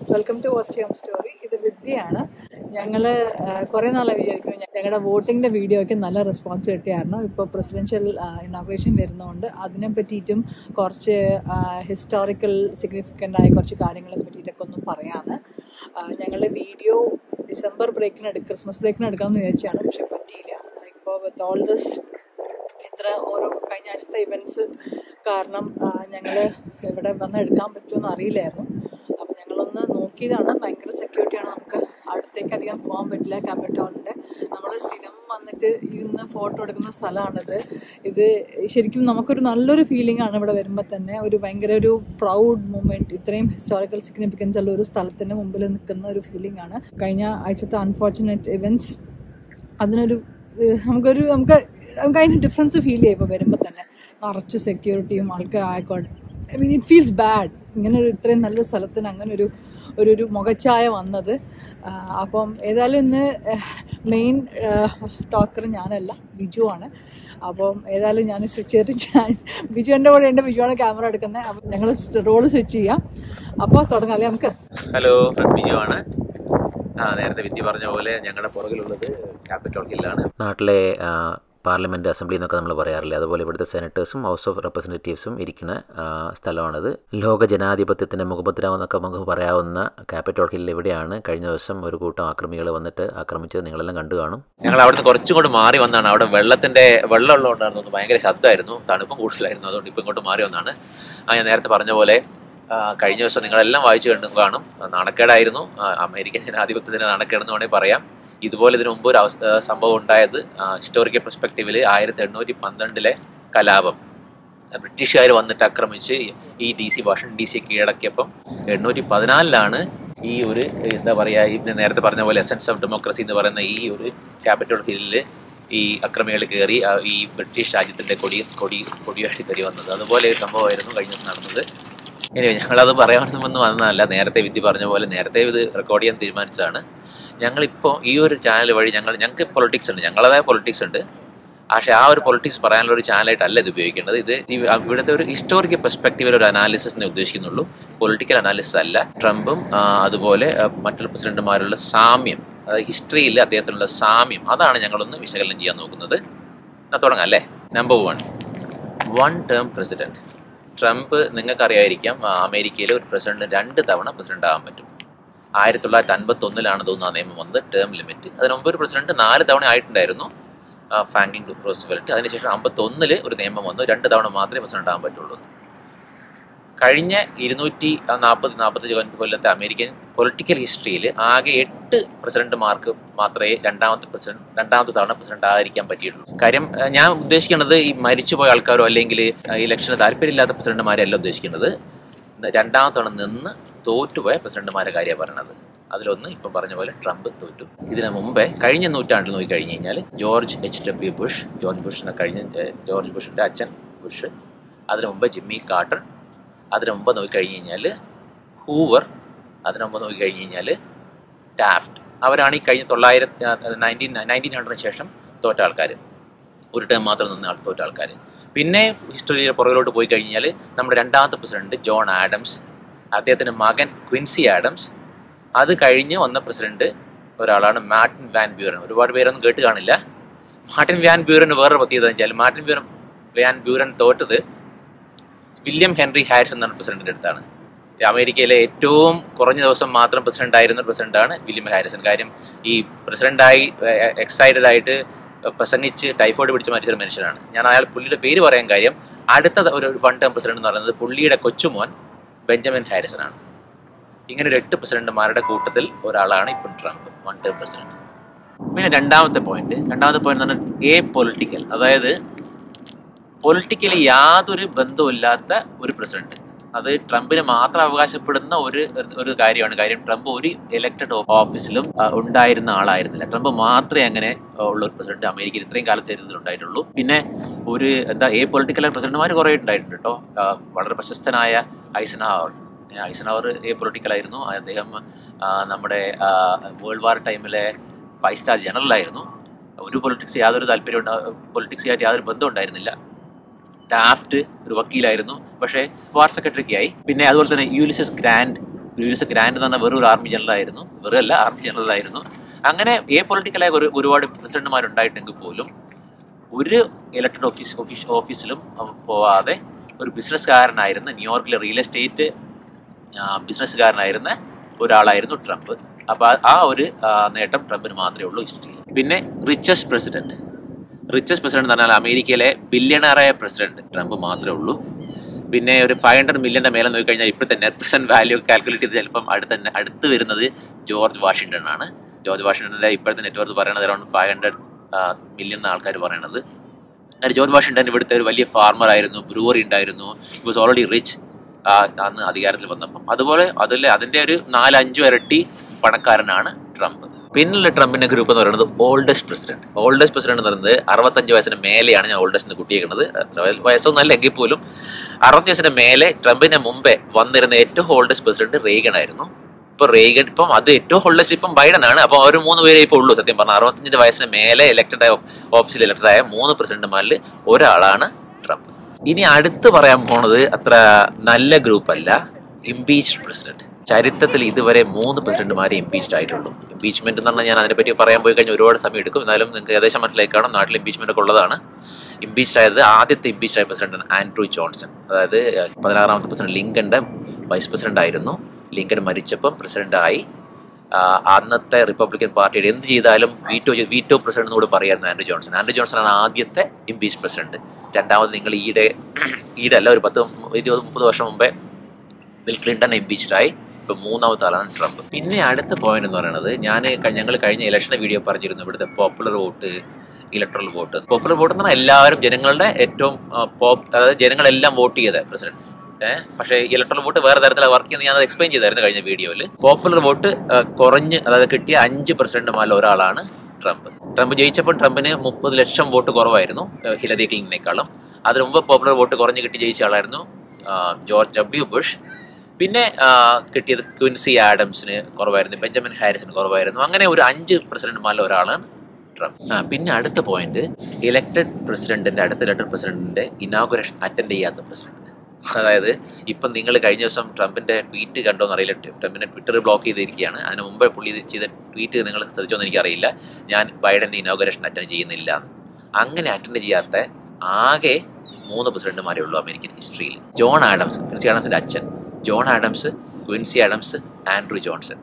Welcome to watch yum story ഇത് വിദ്യയാണ് ഞങ്ങൾ കുറേ നാളായി വിചാരിക്കുന്നു ഞങ്ങളുടെ വോട്ടിങ്ങിൻ്റെ വീഡിയോയ്ക്ക് നല്ല റെസ്പോൺസ് കിട്ടിയായിരുന്നു ഇപ്പോൾ പ്രസിഡൻഷ്യൽ ഇനോഗ്രേഷൻ വരുന്നതുകൊണ്ട് അതിനെ പറ്റിയിട്ടും കുറച്ച് ഹിസ്റ്റോറിക്കൽ സിഗ്നിഫിക്കൻ്റ് ആയ കുറച്ച് കാര്യങ്ങളെ പറ്റിയിട്ടൊക്കെ ഒന്ന് പറയാമെന്ന് ഞങ്ങളുടെ വീഡിയോ ഡിസംബർ ബ്രേക്കിന് എടുക്കും ക്രിസ്മസ് ബ്രേക്കിന് എടുക്കാമെന്ന് വിചാരിച്ചാണ് പക്ഷെ പറ്റിയില്ല ഇപ്പോൾ വിത്ത് ഓൾ ദിസ് ഇത്ര ഓരോ കഴിഞ്ഞ ആഴ്ചത്തെ ഇവൻറ്റ്സ് കാരണം ഞങ്ങൾ ഇവിടെ വന്ന് എടുക്കാൻ പറ്റുമെന്ന് അറിയില്ലായിരുന്നു അപ്പം ഞങ്ങളൊന്ന് നോക്കിയതാണ് ഭയങ്കര സെക്യൂരിറ്റിയാണ് നമുക്ക് അടുത്തേക്ക് അധികം പോകാൻ പറ്റില്ല ക്യാപിറ്റോളിൻ്റെ നമ്മൾ സ്ഥിരം വന്നിട്ട് ഇരുന്ന് ഫോട്ടോ എടുക്കുന്ന സ്ഥലമാണിത് ഇത് ശരിക്കും നമുക്കൊരു നല്ലൊരു ഫീലിംഗ് ആണ് ഇവിടെ വരുമ്പോൾ തന്നെ ഒരു ഭയങ്കര ഒരു പ്രൗഡ് മൂമെൻറ്റ് ഇത്രയും ഹിസ്റ്റോറിക്കൽ സിഗ്നിഫിക്കൻസ് ഉള്ള ഒരു സ്ഥലത്തിൻ്റെ മുമ്പിൽ നിൽക്കുന്ന ഒരു ഫീലിംഗ് ആണ് കഴിഞ്ഞ ആഴ്ചത്തെ അൺഫോർച്ചുനേറ്റ് ഇവൻറ്റ്സ് അതിനൊരു നമുക്കൊരു നമുക്ക് നമുക്ക് അതിന് ഡിഫറൻസ് ഫീൽ ചെയ്യും ഇപ്പോൾ വരുമ്പോൾ തന്നെ നിറച്ച് സെക്യൂരിറ്റിയും ആൾക്കാർ ആയിക്കോട്ടെ I mean it feels bad ഇങ്ങനെ ഒരു ഇത്രയും നല്ലൊരു സ്ഥലത്തിന് അങ്ങനെ ഒരു ഒരു ഒരു മുഖച്ഛായ വന്നത് അപ്പം ഏതായാലും ഇന്ന് മെയിൻ ടോക്കർ ഞാനല്ല ബിജു ആണ് അപ്പം ഏതായാലും ഞാൻ സ്വിച്ച് ചെയ്തിട്ട് ബിജു എൻ്റെ കൂടെ ഉണ്ട് ബിജുവാണ് ക്യാമറ എടുക്കുന്നത് അപ്പം ഞങ്ങൾ റോള് സ്വിച്ച് ചെയ്യാം അപ്പോൾ തുടങ്ങാം അല്ലേ നമുക്ക് ഹലോ ബിജു ആണ് ആ നേരത്തെ വിദ്യ പറഞ്ഞ പോലെ ഞങ്ങളുടെ പുറകിലുള്ളത് ക്യാപിറ്റൽ ഹില്ലാണ് നാട്ടിലെ പാർലമെൻറ്റ് അസംബ്ലി എന്നൊക്കെ നമ്മൾ പറയാറില്ല അതുപോലെ ഇവിടുത്തെ സെനറ്റേഴ്സും ഹൗസ് ഓഫ് റെപ്രസെൻറ്റേറ്റീവ്സും ഇരിക്കുന്ന സ്ഥലമാണിത് ലോക ജനാധിപത്യത്തിൻ്റെ മുഖപത്രാവെന്നൊക്കെ നമുക്ക് പറയാവുന്ന ക്യാപിറ്റൽ ഹില്ലിൽ എവിടെയാണ് കഴിഞ്ഞ ദിവസം ഒരു കൂട്ടം ആക്രമികൾ വന്നിട്ട് ആക്രമിച്ചത് നിങ്ങളെല്ലാം കണ്ടു കാണും ഞങ്ങൾ അവിടുന്ന് കുറച്ചും കൂടെ മാറി വന്നാണ് അവിടെ വെള്ളത്തിൻ്റെ വെള്ളം ഉള്ളതുകൊണ്ടായിരുന്നു ഭയങ്കര ശബ്ദമായിരുന്നു തണുപ്പും കൂടുതലായിരുന്നു അതുകൊണ്ട് ഇപ്പം ഇങ്ങോട്ട് മാറി വന്നാണ് ആ ഞാൻ നേരത്തെ പറഞ്ഞ പോലെ കഴിഞ്ഞ ദിവസം നിങ്ങളെല്ലാം വായിച്ചു കണ്ടു കാണും നാണക്കേടായിരുന്നു അമേരിക്കൻ ജനാധിപത്യത്തിന് നാണക്കേടെന്ന് വേണമെങ്കിൽ പറയാം ഇതുപോലെ ഇതിനു മുമ്പ് ഒരു സംഭവം ഉണ്ടായത് ഹിസ്റ്റോറിക്കൽ പെർസ്പെക്റ്റീവിൽ ആയിരത്തി എണ്ണൂറ്റി പന്ത്രണ്ടിലെ കലാപം ബ്രിട്ടീഷുകാർ വന്നിട്ട് ആക്രമിച്ച് ഈ D C Washington D C കീഴടക്കിയപ്പം എണ്ണൂറ്റി പതിനാലിലാണ് ഈ ഒരു എന്താ പറയുക ഇന്ന് നേരത്തെ പറഞ്ഞ പോലെ എസൻസ് ഓഫ് ഡെമോക്രസി എന്ന് പറയുന്ന ഈ ഒരു ക്യാപിറ്റൽ ഹില്ലിൽ ഈ അക്രമികൾ കയറി ഈ ബ്രിട്ടീഷ് രാജ്യത്തിൻ്റെ കൊടി കൊടി കൊടിയായിട്ട് കയറി വന്നത് അതുപോലെ ഒരു സംഭവമായിരുന്നു കഴിഞ്ഞ ദിവസം നടന്നത് ഇനി ഞങ്ങളത് പറയാമെന്ന് വന്നതല്ല നേരത്തെ വിദ്യ പറഞ്ഞ പോലെ നേരത്തെ ഇത് റെക്കോർഡ് ചെയ്യാൻ തീരുമാനിച്ചതാണ് ഞങ്ങളിപ്പോൾ ഈ ഒരു ചാനൽ വഴി ഞങ്ങൾ ഞങ്ങൾക്ക് പൊളിറ്റിക്സ് ഉണ്ട് ഞങ്ങളതായ പൊളിറ്റിക്സ് ഉണ്ട് പക്ഷേ ആ ഒരു പൊളിറ്റിക്സ് പറയാനുള്ള ഒരു ചാനലായിട്ടല്ല ഇത് ഉപയോഗിക്കേണ്ടത് ഇത് ഇവിടുത്തെ ഒരു ഹിസ്റ്റോറിക്കൽ പെർസ്പെക്റ്റീവിൽ ഒരു അനാലിസിസിനെ ഉദ്ദേശിക്കുന്നുള്ളൂ പൊളിറ്റിക്കൽ അനാലിസിസ് അല്ല ട്രംപും അതുപോലെ മറ്റുള്ള പ്രസിഡന്റുമാരുള്ള സാമ്യം അതായത് ഹിസ്റ്ററിയിൽ അദ്ദേഹത്തിനുള്ള സാമ്യം അതാണ് ഞങ്ങളൊന്ന് വിശകലനം ചെയ്യാൻ നോക്കുന്നത് തുടങ്ങാം അല്ലേ number one one term president Trump നിങ്ങൾക്കറിയായിരിക്കാം അമേരിക്കയിലെ ഒരു പ്രസിഡന്റ് രണ്ട് തവണ പ്രസിഡന്റ് ആകാൻ പറ്റും ആയിരത്തി തൊള്ളായിരത്തി അൻപത്തി ഒന്നിലാണ് തോന്നുന്നു ആ നിയമം വന്നത് ടേം ലിമിറ്റ് അതിന് മുമ്പ് ഒരു പ്രസിഡന്റ് നാല് തവണ ആയിട്ടുണ്ടായിരുന്നു ഫാങ്കിങ് റോസ്വെൽറ്റ് അതിനുശേഷം അമ്പത്തി ഒന്നില് ഒരു നിയമം വന്നു രണ്ട് തവണ മാത്രമേ പ്രസിഡന്റ് ആകാൻ പറ്റുള്ളൂ കഴിഞ്ഞ ഇരുന്നൂറ്റി നാൽപ്പത് നാൽപ്പത്തഞ്ച് കൊല്ലത്തെ അമേരിക്കൻ പൊളിറ്റിക്കൽ ഹിസ്റ്ററിയിൽ ആകെ എട്ട് പ്രസിഡന്റുമാർക്ക് മാത്രമേ രണ്ടാമത്തെ പ്രസിഡന്റ് രണ്ടാമത്തെ തവണ പ്രസിഡന്റ് ആയിരിക്കാൻ പറ്റിയിട്ടുള്ളൂ കാര്യം ഞാൻ ഉദ്ദേശിക്കുന്നത് ഈ മരിച്ചുപോയ ആൾക്കാരോ അല്ലെങ്കിൽ ഇലക്ഷന് താല്പര്യമില്ലാത്ത പ്രസിഡന്റുമാരെയല്ല ഉദ്ദേശിക്കുന്നത് രണ്ടാമത്തെ തവണ നിന്ന് തോറ്റുപോയ പ്രസിഡന്റുമാരെ കാര്യമാണ് പറയണത് അതിലൊന്ന് ഇപ്പം പറഞ്ഞ പോലെ ട്രംപ് തോറ്റു ഇതിനു മുമ്പേ കഴിഞ്ഞ നൂറ്റാണ്ടിൽ നോക്കി കഴിഞ്ഞ് കഴിഞ്ഞാൽ George H W Bush George ബുഷിനെ കഴിഞ്ഞ ജോർജ് ബുഷിൻ്റെ അച്ഛൻ ബുഷ് അതിനു മുമ്പ് ജിമ്മി കാർട്ടർ അതിനു മുമ്പ് നോക്കി കഴിഞ്ഞ് കഴിഞ്ഞാൽ ഹൂവർ അതിനു മുമ്പ് നോക്കി കഴിഞ്ഞ് കഴിഞ്ഞാൽ ടാഫ്റ്റ് അവരാണ് ഈ കഴിഞ്ഞ തൊള്ളായിരത്തി നയൻറ്റീൻ നയൻറ്റീൻ ഹൺഡ്രഡിന് ശേഷം തോറ്റ ആൾക്കാർ ഒരു ടേം മാത്രം നിന്ന ആൾ തോറ്റ ആൾക്കാർ പിന്നെ ഹിസ്റ്ററിയുടെ പുറകിലോട്ട് പോയി കഴിഞ്ഞാൽ നമ്മുടെ രണ്ടാമത്തെ പ്രസിഡന്റ് ജോൺ ആഡംസ് അദ്ദേഹത്തിൻ്റെ മകൻ ക്വിൻസി ആഡംസ് അത് കഴിഞ്ഞ് വന്ന പ്രസിഡന്റ് ഒരാളാണ് മാർട്ടിൻ വാൻ ബ്യൂറൻ ഒരുപാട് പേരൊന്നും കേട്ട് കാണില്ല മാർട്ടിൻ വാൻ ബ്യൂറന് വേറൊരു പ്രത്യേകത വെച്ചാൽ മാർട്ടിൻ ബ്യൂറൻ വാൻ ബ്യൂറൻ തോറ്റത് വില്യം ഹെൻറി ഹാരിസ് എന്നാണ് പ്രസിഡന്റിന്റെ അടുത്താണ് അമേരിക്കയിലെ ഏറ്റവും കുറഞ്ഞ ദിവസം മാത്രം പ്രസിഡന്റ് ആയിരുന്ന പ്രസിഡന്റാണ് വില്യം ഹാരിസൺ കാര്യം ഈ പ്രസിഡന്റായി എക്സൈറ്റഡ് ആയിട്ട് പ്രസംഗിച്ച് ടൈഫോയിഡ് പിടിച്ച് മരിച്ച മനുഷ്യനാണ് ഞാൻ അയാൾ പുള്ളിയുടെ പേര് പറയാൻ കാര്യം അടുത്ത ഒരു വൺ ടേം പ്രസിഡന്റ് എന്ന് പറയുന്നത് പുള്ളിയുടെ കൊച്ചുമോൻ ബെഞ്ചമിൻ ഹാരിസൺ ആണ് ഇങ്ങനെ ഒരു എട്ട് പ്രസിഡന്റുമാരുടെ കൂട്ടത്തിൽ ഒരാളാണ് ഇപ്പം ട്രംപ് വൺ ടേം പ്രസിഡന്റ് പിന്നെ രണ്ടാമത്തെ പോയിന്റ് രണ്ടാമത്തെ പോയിന്റ് എന്ന് പറഞ്ഞാൽ എ പൊളിറ്റിക്കൽ അതായത് പൊളിറ്റിക്കലി യാതൊരു ബന്ധമില്ലാത്ത ഒരു പ്രസിഡന്റ് അത് ട്രംപിന് മാത്രം അവകാശപ്പെടുന്ന ഒരു ഒരു കാര്യമാണ് കാര്യം ട്രംപ് ഒരു ഇലക്ടഡ് ഓഫീസിലും ഉണ്ടായിരുന്ന ആളായിരുന്നില്ല ട്രംപ് മാത്രമേ അങ്ങനെ ഉള്ള ഒരു പ്രസിഡന്റ് അമേരിക്കയിൽ ഇത്രയും കാലത്ത് ചരിത്രത്തിൽ ഉണ്ടായിട്ടുള്ളൂ പിന്നെ ഒരു എന്താ എ പൊളിറ്റിക്കൽ പ്രസിഡന്റുമാർ കുറേ ഉണ്ടായിട്ടുണ്ട് കേട്ടോ വളരെ പ്രശസ്തനായ ഐസൻഹാവർ ഐസൻഹാവർ എ പൊളിറ്റിക്കൽ ആയിരുന്നു അദ്ദേഹം നമ്മുടെ വേൾഡ് വാർ ടൈമിലെ ഫൈവ് സ്റ്റാർ ജനറലായിരുന്നു ഒരു പൊളിറ്റിക്സ് യാതൊരു താല്പര്യം പൊളിറ്റിക്സുമായിട്ട് യാതൊരു ബന്ധം ഉണ്ടായിരുന്നില്ല ടാഫ്റ്റ് ഒരു വക്കീലായിരുന്നു പക്ഷേ വാർ സെക്രട്ടറിക്കായി പിന്നെ അതുപോലെ തന്നെ യൂലിസസ് ഗ്രാൻഡ് ഗ്രീവിയസ് ഗ്രാൻഡ് എന്ന് പറഞ്ഞാൽ വെറും ഒരു ആർമി ജനറൽ ആയിരുന്നു വെറും അല്ല ആർമി ജനറൽ ആയിരുന്നു അങ്ങനെ എ പൊളിറ്റിക്കലായ ഒരു ഒരുപാട് പ്രസിഡന്റുമാരുണ്ടായിട്ടെങ്കിൽ പോലും ഒരു ഇലക്ടഡ് ഓഫീസ് ഓഫീസ് ഓഫീസിലും പോവാതെ ഒരു ബിസിനസ്സുകാരനായിരുന്ന ന്യൂയോർക്കിലെ റിയൽ എസ്റ്റേറ്റ് ബിസിനസ്സുകാരനായിരുന്ന ഒരാളായിരുന്നു ട്രംപ് അപ്പോൾ ആ ഒരു ആ, നേട്ടം ട്രംപിന് മാത്രമേ ഉള്ളൂ ഹിസ്റ്ററിയിൽ പിന്നെ റിച്ചസ്റ്റ് പ്രസിഡന്റ് റിച്ചസ്റ്റ് പ്രസിഡന്റ് എന്ന് പറഞ്ഞാൽ അമേരിക്കയിലെ ബില്യണറായ പ്രസിഡന്റ് ട്രംപ് മാത്രമേ ഉള്ളൂ പിന്നെ ഒരു ഫൈവ് ഹൺഡ്രഡ് മില്യൻ്റെ മേലെ നോക്കി കഴിഞ്ഞാൽ ഇപ്പോഴത്തെ നെറ്റ് പ്രസന്റ് വാല്യൂ കാൽക്കുലേറ്റ് ചെയ്ത് ചിലപ്പം അടുത്ത അടുത്ത് വരുന്നത് ജോർജ് വാഷിങ്ടൺ ആണ് ജോർജ് വാഷിങ്ടണിൻ്റെ ഇപ്പോഴത്തെ നെറ്റ്വർക്ക് പറയുന്നത് അറൗണ്ട് ഫൈവ് ഹൺഡ്രഡ് മില്യൺ എന്ന ആൾക്കാർ പറയണത് അങ്ങനെ ജോർജ് വാഷിങ്ടൺ ഇവിടുത്തെ ഒരു വലിയ ഫാർമർ ആയിരുന്നു ബ്രൂവറി ഉണ്ടായിരുന്നു ഇറ്റ് വാസ് ഓൾറെഡി റിച്ച് അന്ന് അധികാരത്തിൽ വന്നപ്പം അതുപോലെ അതിൽ അതിൻ്റെ ഒരു നാലഞ്ചു ഇരട്ടി പണക്കാരനാണ് ട്രംപ് പിന്നുള്ള ട്രംപിന്റെ ഗ്രൂപ്പ് എന്ന് പറയുന്നത് ഓൾഡസ്റ്റ് പ്രസിഡന്റ് ഓൾഡസ്റ്റ് പ്രസിഡന്റ് എന്ന് പറയുന്നത് അറുപത്തഞ്ച് വയസ്സിന് മേലെയാണ് ഞാൻ ഓൾഡസ്റ്റ് കുട്ടിയേക്കുന്നത് അത്ര വയസ്സൊന്നും അല്ല എങ്കിൽ പോലും അറുപത്തഞ്ച് വയസ്സിന് മേലെ ട്രംപിന് മുമ്പേ വന്നിരുന്ന ഏറ്റവും ഓൾഡസ്റ്റ് പ്രസിഡന്റ് റേഗൻ ആയിരുന്നു ഇപ്പൊ റേഗൻ ഇപ്പം അത് ഏറ്റവും ഓൾഡസ്റ്റ് ഇപ്പം ബൈഡൻ ആണ് അപ്പൊ ഒരു മൂന്ന് പേരെ ഇപ്പോൾ ഉള്ളൂ സത്യം പറഞ്ഞാൽ അറുപത്തഞ്ച് വയസ്സിന് മേലെ ഇലക്ടഡ് ആയ ഓഫീസിൽ ഇലക്ടഡ് ആയ മൂന്ന് പ്രസിഡന്റുമാരിൽ ഒരാളാണ് ട്രംപ് ഇനി അടുത്ത് പറയാൻ പോണത് അത്ര നല്ല ഗ്രൂപ്പ് അല്ല ഇംപീച്ച്ഡ് പ്രസിഡന്റ് ചരിത്രത്തിൽ ഇതുവരെ മൂന്ന് പ്രസിഡന്റുമാരെ ഇംപീച്ച്ഡ് ആയിട്ടുള്ളൂ ഇംപീച്ച്മെന്റ് എന്ന് പറഞ്ഞാൽ ഞാൻ അതിനെപ്പറ്റി പറയാൻ പോയി കഴിഞ്ഞാൽ ഒരുപാട് സമയം എടുക്കും എന്നാലും നിങ്ങൾക്ക് ഏകദേശം മനസ്സിലായി കാണും നാട്ടിൽ ഇംപീച്ച്മെന്റ് ഒക്കെ ഉള്ളതാണ് ഇംപീച്ച്ഡ് ആയത് ആദ്യത്തെ ഇംപീച്ച്ഡ് ആയ പ്രസിഡന്റ് ആൻഡ്രൂ ജോൺസൺ അതായത് പതിനാറാമത്തെ പ്രസിഡന്റ് ലിങ്കന്റെ വൈസ് പ്രസിഡന്റ് ആയിരുന്നു ലിങ്കൻ മരിച്ചപ്പം പ്രസിഡന്റായി അന്നത്തെ റിപ്പബ്ലിക്കൻ പാർട്ടിയുടെ എന്ത് ചെയ്താലും വീറ്റോ വീറ്റോ പ്രസിഡന്റ് എന്നോട് പറയായിരുന്നു ആൻഡ്രൂ ജോൺസൺ ആൻഡ്രൂ ജോൺസൺ ആണ് ആദ്യത്തെ ഇംപീച്ച് പ്രസിഡന്റ് രണ്ടാമത് നിങ്ങൾ ഈയിടെ ഈയിടെ അല്ല ഒരു പത്ത് ഇരുപത് മുപ്പത് വർഷം മുമ്പേ ബിൽ ക്ലിന്റൺ ഇംപീച്ച്ഡ് ആയി ഇപ്പൊ മൂന്നാമത്തെ ആളാണ് ട്രംപ് പിന്നെ അടുത്ത പോയിന്റ് എന്ന് പറയുന്നത് ഞാൻ ഞങ്ങൾ കഴിഞ്ഞ ഇലക്ഷന്റെ വീഡിയോ പറഞ്ഞിരുന്നു ഇവിടുത്തെ popular vote electoral vote popular vote എന്ന് പറഞ്ഞാൽ എല്ലാവരും ജനങ്ങളുടെ ഏറ്റവും പോപ്പ് അതായത് ജനങ്ങളെല്ലാം വോട്ട് ചെയ്ത പ്രസിഡന്റ് ഏഹ് പക്ഷേ ഇലക്ട്രൽ വോട്ട് വേറെ തരത്തിലാണ് വർക്ക് ചെയ്യുന്നത് ഞാൻ അത് എക്സ്പ്ലെയിൻ ചെയ്തായിരുന്നു കഴിഞ്ഞ വീഡിയോയിൽ പോപ്പുലർ വോട്ട് കുറഞ്ഞ് അതായത് കിട്ടിയ അഞ്ച് പ്രസിഡന്റുമാരിൽ ഒരാളാണ് ട്രംപ് ട്രംപ് ജയിച്ചപ്പോൾ ട്രംപിന് മുപ്പത് ലക്ഷം വോട്ട് കുറവായിരുന്നു ഏഹ് ഹിലരി ക്ലിന്റിനേക്കാളും അതിനു മുമ്പ് പോപ്പുലർ വോട്ട് കുറഞ്ഞ് കിട്ടി ജയിച്ച ആളായിരുന്നു ആഹ് ജോർജ് ഡബ്ല്യു ബുഷ് പിന്നെ ആഹ് കിട്ടിയത് ക്വിൻസി ആഡംസിന് കുറവായിരുന്നു ബെഞ്ചമിൻ ഹാരിസിന് കുറവായിരുന്നു അങ്ങനെ ഒരു അഞ്ച് പ്രസിഡന്റുമാരിൽ ഒരാളാണ് ട്രംപ് ആ പിന്നെ അടുത്ത പോയിന്റ് ഇലക്ടഡ് പ്രസിഡന്റിന്റെ അടുത്ത ഇലക്ടഡ് പ്രസിഡന്റിന്റെ ഇനാഗുറേഷൻ അറ്റൻഡ് ചെയ്യാത്ത പ്രസിഡന്റ് അതായത് ഇപ്പം നിങ്ങൾ കഴിഞ്ഞ ദിവസം ട്രംപിന്റെ ട്വീറ്റ് കണ്ടോ എന്നറിയില്ല ട്രംപിന്റെ ട്വിറ്റർ ബ്ലോക്ക് ചെയ്തിരിക്കുകയാണ് അതിന് മുമ്പേ പുള്ളി ഇത് ചെയ്ത ട്വീറ്റ് നിങ്ങൾ ശ്രദ്ധിച്ചോന്ന് എനിക്കറിയില്ല ഞാൻ ബൈഡന്റെ ഇനോഗ്രേഷൻ അറ്റൻഡ് ചെയ്യുന്നില്ല എന്ന്. അങ്ങനെ അറ്റൻഡ് ചെയ്യാത്ത ആകെ മൂന്ന് പ്രസിഡന്റുമാരേ ഉള്ളൂ അമേരിക്കൻ ഹിസ്റ്ററിയിൽ ജോൺ ആഡംസ് ക്വിൻസി ആഡംസിന്റെ അച്ഛൻ John Adams Quincy Adams Andrew Johnson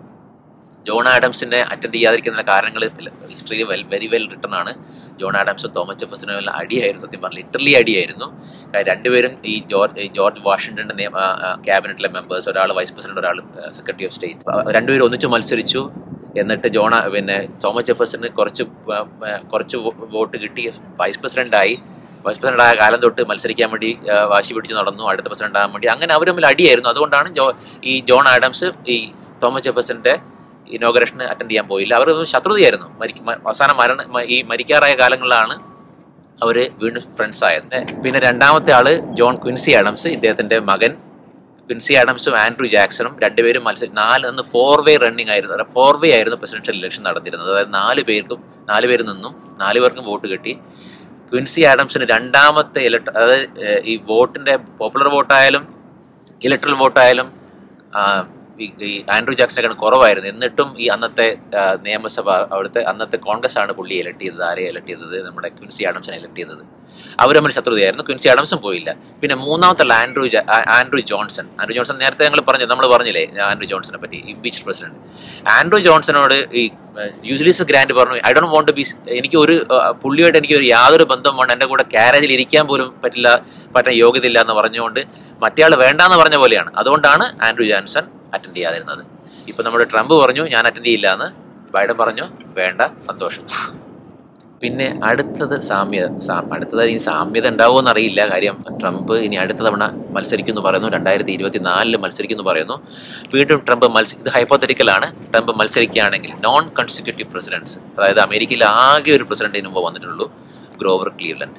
John ആഡംസിനെ അറ്റൻഡ് ചെയ്യാതിരിക്കുന്ന കാരണങ്ങൾ ഹിസ്റ്ററിയിൽ വെൽ വെരി വെൽ റിട്ടൺ ആണ് ജോൺ ആഡംസും തോമസ് ജെഫേഴ്സനും എല്ലാം അടിയായിരുന്നു സത്യം പറഞ്ഞാൽ ലിറ്ററലി അടിയായിരുന്നു കാര്യം രണ്ടുപേരും ഈ ജോർജ് ഈ ജോർജ് വാഷിങ്ടന്റെ നിയമ ക്യാബിനറ്റിലെ മെമ്പേഴ്സ് ഒരാൾ വൈസ് പ്രസിഡന്റ് ഒരാൾ സെക്രട്ടറി ഓഫ് സ്റ്റേറ്റ് രണ്ടുപേരും ഒന്നിച്ച് മത്സരിച്ചു എന്നിട്ട് ജോൺ ആ- പിന്നെ തോമസ് ജെഫേഴ്സന് കുറച്ച് വ- വ- കുറച്ച് വോ- വോട്ട് കിട്ടി വൈസ് പ്രസിഡന്റായി വൈസ് പ്രസിഡന്റ് ആയ കാലം തൊട്ട് മത്സരിക്കാൻ വേണ്ടി ആ, വാശി പിടിച്ച് നടന്നു അടുത്ത പ്രസിഡന്റ് ആകാൻ വേണ്ടി അങ്ങനെ അവർ തമ്മിൽ അടിയായിരുന്നു അതുകൊണ്ടാണ് ജോ ഈ ജോൺ ആഡംസ് ഈ തോമസ് ജെഫേഴ്സന്റെ ഇനോഗ്രേഷന് അറ്റൻഡ് ചെയ്യാൻ പോയില്ല അവർ ശത്രുതയായിരുന്നു മരി- മ- അവസാനം മരണ മ- ഈ മരിക്കാറായ കാലങ്ങളിലാണ് അവര് വീണ്ടും ഫ്രണ്ട്സ് ആയത് പിന്നെ രണ്ടാമത്തെ ആള് ജോൺ ക്വിൻസി ആഡംസ് ഇദ്ദേഹത്തിന്റെ മകൻ ക്വിൻസി ആഡംസും ആൻഡ്രൂ ജാക്സണും രണ്ടുപേരും മത്സരം നാല് അന്ന് ഫോർ വേ റണ്ണിംഗ് ആയിരുന്നു ഫോർ വേ ആയിരുന്നു പ്രസിഡൻഷ്യൽ ഇലക്ഷൻ നടത്തിയിരുന്നത് അതായത് നാല് പേർക്കും നാല് പേരിൽ നിന്നും നാല് പേർക്കും വോട്ട് കിട്ടി ക്വിൻസി ആഡംസിന് രണ്ടാമത്തെ ഇലക്ട് അതായത് ഏഹ്, ഈ വോട്ടിന്റെ പോപ്പുലർ വോട്ടായാലും ഇലക്ട്രൽ വോട്ടായാലും ആ, ഈ ഈ ആൻഡ്രൂ ജാക്സനൊക്കെ കുറവായിരുന്നു എന്നിട്ടും ഈ അന്നത്തെ ആ, നിയമസഭ അവിടുത്തെ അന്നത്തെ കോൺഗ്രസ് ആണ് പുള്ളി എലക്ട് ചെയ്തത് ആരെ എലക്ട് ചെയ്തത് നമ്മുടെ ക്വിൻസി ആഡംസിനെ എലക്ട് ചെയ്തത് അവർ തമ്മിൽ ശത്രുതയായിരുന്നു ക്വിൻസി ആഡംസും പോയില്ല പിന്നെ മൂന്നാമത്തെ ആൾ ആൻഡ്രൂ ജാ- ആ- ആൻഡ്രൂ ജോൺസൺ ആൻഡ്രൂ ജോൺസൺ നേരത്തെ ഞങ്ങൾ പറഞ്ഞു നമ്മൾ പറഞ്ഞില്ലേ ആൻഡ്രൂ ജോൺസനെ പറ്റി ഇംപീച്ച് പ്രസിഡന്റ് ആൻഡ്രൂ ജോൺസണോട് ഈ യൂസ്ലിസ് ഗ്രാൻഡ് പറഞ്ഞു ഐ ഡോണ്ട് വോണ്ട് ബി എനിക്ക് ഒരു ആ, പുള്ളിയായിട്ട് എനിക്ക് ഒരു യാതൊരു ബന്ധം വേണ്ട എൻ്റെ കൂടെ കാരേജിൽ ഇരിക്കാൻ പോലും പറ്റില്ല പറ്റാൻ യോഗ്യതയില്ല എന്ന് പറഞ്ഞുകൊണ്ട് മറ്റേയാൾ വേണ്ടാന്ന് പറഞ്ഞ പോലെയാണ് അതുകൊണ്ടാണ് ആൻഡ്രൂ ജോൺസൺ അറ്റൻഡ് ചെയ്യാതിരുന്നത് ഇപ്പൊ നമ്മുടെ ട്രംപ് പറഞ്ഞു ഞാൻ അറ്റൻഡ് ചെയ്യില്ല എന്ന് ബൈഡൻ പറഞ്ഞു വേണ്ട സന്തോഷം പിന്നെ അടുത്തത് സാമ്യത സാ- അടുത്തത് ഇനി സാമ്യത ഉണ്ടാവുമെന്ന് അറിയില്ല കാര്യം ട്രംപ് ഇനി അടുത്ത തവണ മത്സരിക്കുന്നു പറയുന്നു രണ്ടായിരത്തി ഇരുപത്തി നാലില് മത്സരിക്കുന്നു പറയുന്നു വീണ്ടും ട്രംപ് മത്സ ഇത് ഹൈപ്പോത്തറ്റിക്കലാണ് ട്രംപ് മത്സരിക്കുകയാണെങ്കിൽ നോൺ കൺസിക്യൂട്ടീവ് പ്രസിഡൻസ് അതായത് അമേരിക്കയിൽ ആകെ ഒരു പ്രസിഡന്റിന് മുമ്പ് വന്നിട്ടുള്ളൂ ഗ്രോവർ ക്ലീവ്ലൻഡ്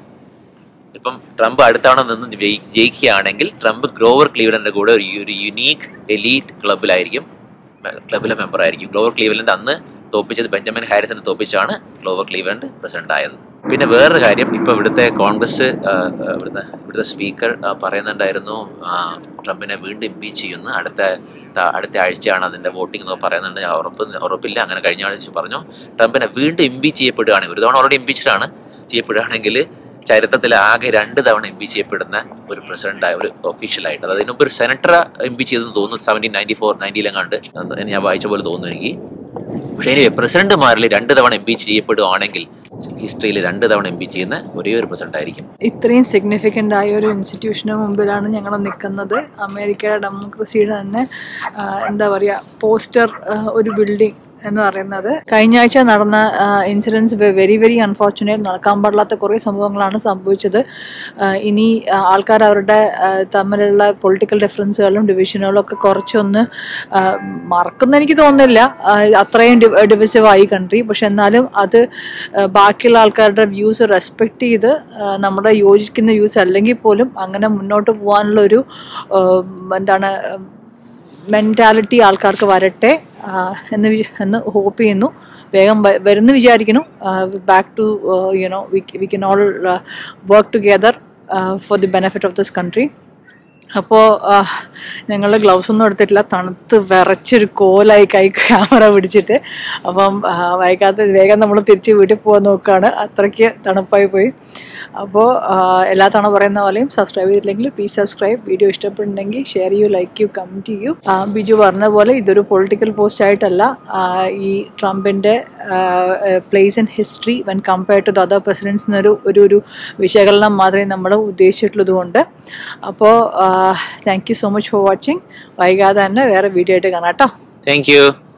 ഇപ്പം ട്രംപ് അടുത്തവണ നിന്ന് ജയി- ജയിക്കുകയാണെങ്കിൽ ട്രംപ് ഗ്രോവർ ക്ലീവ്ലൻഡിന്റെ കൂടെ ഒരു ഒരു യുനീക്ക് എലീറ്റ് ക്ലബിലായിരിക്കും ക്ലബിലെ മെമ്പർ ആയിരിക്കും ഗ്ലോവർ ക്ലീവ്ലൻഡ് അന്ന് തോപ്പിച്ചത് ബെഞ്ചമിൻ ഹാരിസിനെ തോപ്പിച്ചാണ് ഗ്ലോവർ ക്ലീവ്ലൻഡ് പ്രസിഡന്റ് ആയത് പിന്നെ വേറൊരു കാര്യം ഇപ്പോൾ ഇവിടുത്തെ കോൺഗ്രസ് ആ, ആ, ഇവിടുത്തെ ഇവിടുത്തെ സ്പീക്കർ ആ, പറയുന്നുണ്ടായിരുന്നു ആ, ട്രംപിനെ വീണ്ടും ഇമ്പീച്ച് ചെയ്യുന്നു അടുത്ത ത- അടുത്ത ആഴ്ചയാണ് അതിൻ്റെ വോട്ടിംഗ് എന്നൊക്കെ പറയുന്നുണ്ട് ഞാൻ ഉറപ്പ് ഉറപ്പില്ല അങ്ങനെ കഴിഞ്ഞ ആഴ്ച പറഞ്ഞു ട്രംപിനെ വീണ്ടും ഇമ്പീച്ച് ചെയ്യപ്പെടുകയാണെങ്കിൽ ഒരു തവണ ഓൾറെഡി ഇമ്പീച്ച്ഡാണ് ചെയ്യപ്പെടുകയാണെങ്കിൽ ചരിത്രത്തിൽ ആകെ രണ്ട് തവണ ഇമ്പീച്ച് ചെയ്യപ്പെടുന്ന ഒരു പ്രസിഡന്റ് ഒരു ഒഫീഷ്യലായിട്ട് അതായത് ഇതിനുമ്പ് ഒരു സെനറ്റർ ഇമ്പീച്ച് ചെയ്തെന്ന് തോന്നുന്നു സെവൻറ്റീൻ നയൻറ്റി ഫോർ നയൻറ്റിയിലെങ്ങാണ്ട് എന്ന് ഞാൻ വായിച്ച പോലെ തോന്നുന്നു എനിക്ക് പക്ഷേ ഇനി പ്രസിഡന്റുമാരിൽ രണ്ട് തവണ ഇമ്പീച്ച് ചെയ്യപ്പെടുകയാണെങ്കിൽ ഹിസ്റ്ററിയിൽ രണ്ട് തവണ ഇമ്പീച്ച് ചെയ്യുന്ന ഒരേ ഒരു പ്രസിഡന്റ് ആയിരിക്കും ഇത്രയും സിഗ്നിഫിക്കൻ്റ് ആയ ഒരു ഇൻസ്റ്റിറ്റ്യൂഷന് മുമ്പിലാണ് ഞങ്ങൾ നിൽക്കുന്നത് അമേരിക്കയുടെ ഡെമോക്രസിയുടെ തന്നെ ആ, എന്താ പറയുക പോസ്റ്റർ ഒരു ബിൽഡിംഗ് എന്ന് പറയുന്നത് കഴിഞ്ഞ ആഴ്ച നടന്ന ഇൻസിഡൻസ് വെരി വെരി അൺഫോർച്ചുനേറ്റ് നടക്കാൻ പാടില്ലാത്ത കുറേ സംഭവങ്ങളാണ് സംഭവിച്ചത് ആ, ഇനി ആ, ആൾക്കാർ അവരുടെ ആ, തമ്മിലുള്ള പൊളിറ്റിക്കൽ ഡിഫറൻസുകളും ഡിവിഷനുകളും ഒക്കെ കുറച്ചൊന്ന് ആ, മറക്കുന്ന എനിക്ക് തോന്നുന്നില്ല ആ, അത്രയും ഡിവിസീവ് ആയി കൺട്രി പക്ഷെ എന്നാലും അത് ആ, ബാക്കിയുള്ള ആൾക്കാരുടെ വ്യൂസ് റെസ്പെക്ട് ചെയ്ത് ആ, നമ്മുടെ യോജിക്കുന്ന വ്യൂസ് അല്ലെങ്കിൽ പോലും അങ്ങനെ മുന്നോട്ട് പോകാനുള്ള ഒരു ആ, എന്താണ് മെൻറ്റാലിറ്റി ആൾക്കാർക്ക് വരട്ടെ ആ, എന്ന് വി- എന്ന് ഹോപ്പ് ചെയ്യുന്നു വേഗം വ- വരുന്നു വിചാരിക്കുന്നു back to you know we can all work together for the benefit of this country അപ്പോൾ ഞങ്ങൾ ഗ്ലൗസ് ഒന്നും എടുത്തിട്ടില്ല തണുത്ത് വിറച്ചൊരു കോലായി കൈ ക്യാമറ പിടിച്ചിട്ട് അപ്പം ആ, വൈകാതെ വേഗം നമ്മൾ തിരിച്ച് വീട്ടിൽ പോകാൻ നോക്കുകയാണ് അത്രയ്ക്ക് തണുപ്പായി പോയി അപ്പോൾ എല്ലാ തവണ പറയുന്ന പോലെയും സബ്സ്ക്രൈബ് ചെയ്തില്ലെങ്കിൽ പ്ലീസ് സബ്സ്ക്രൈബ് വീഡിയോ ഇഷ്ടപ്പെടുന്നുണ്ടെങ്കിൽ ഷെയർ ചെയ്യൂ ലൈക്ക് ചെയ്യൂ കമൻറ്റ് ചെയ്യൂ ആ, ബിജു പറഞ്ഞ പോലെ ഇതൊരു പൊളിറ്റിക്കൽ പോസ്റ്റ് ആയിട്ടല്ല ആ, ഈ ട്രംപിൻ്റെ place in history when compared to the other presidents എന്നൊരു ഒരു ഒരു വിശകലനം മാത്രമേ നമ്മൾ ഉദ്ദേശിച്ചിട്ടുള്ളതുകൊണ്ട് അപ്പോൾ thank you so much for watching വൈകാതെ തന്നെ വേറെ വീഡിയോ ആയിട്ട് കാണാം കേട്ടോ താങ്ക് യു